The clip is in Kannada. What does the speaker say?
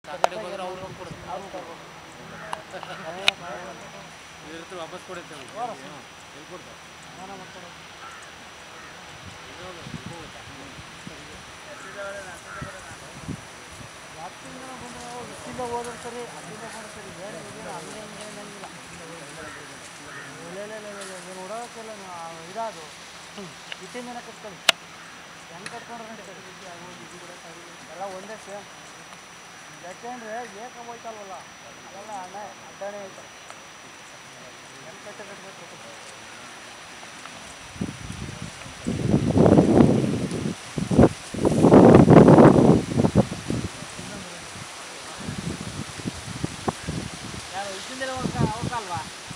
ಆ ಕಡೆ ಹೋದ್ರೆ ಅವ್ರು ರೊಕ್ಕ ಕೊಡ್ತಾರೆ ಇದ್ರ ವಾಪಸ್ ಕೊಡುತ್ತೆ ಎಲ್ಲಿ ಕೊಡ್ತಾರೆ ಇಲ್ಲಿಂದ ಹೋದ್ರೆ ಸರಿ ಅಲ್ಲಿಂದ ಬಂದ್ರೆ ಸರಿ ಬೇಡ ಇದೇನು ಹಂಗೆ ಹಿಂಗೆ ಅನ್ನಂಗಿಲ್ಲ ಇಲ್ಲ ಇಲ್ಲ ಇಲ್ಲ ಇಲ್ಲ ನೀವು ನೋಡೋಕ್ಕೆಲ್ಲ ಇದಾದು ಇಟ್ಟಿನ ಮೇಲೆ ಕಟ್ಕೊಳ್ಳಿ ಹೆಂಗೆ ಕಟ್ಕೊಂಡ್ರೆ ನಡೀತದೆ ಎಲ್ಲ ಒಂದೇ ಸೇಮ್ ಯಾಕೆಂದ್ರೆ ಏಕ ಹೋಯ್ತಲ್ವಲ್ಲ ಅದೆಲ್ಲ ಅಣ್ಣ ಅಡ್ಡಾಣೆ ಐತಲ್ಲ ಹೆಂಗೆ ಕಟ್ಟ ಕಟ್ಬೇಕು ಯಾರು ಇಟ್ಟಿಂದಲೇ ಹೋಗಲ್ವಾ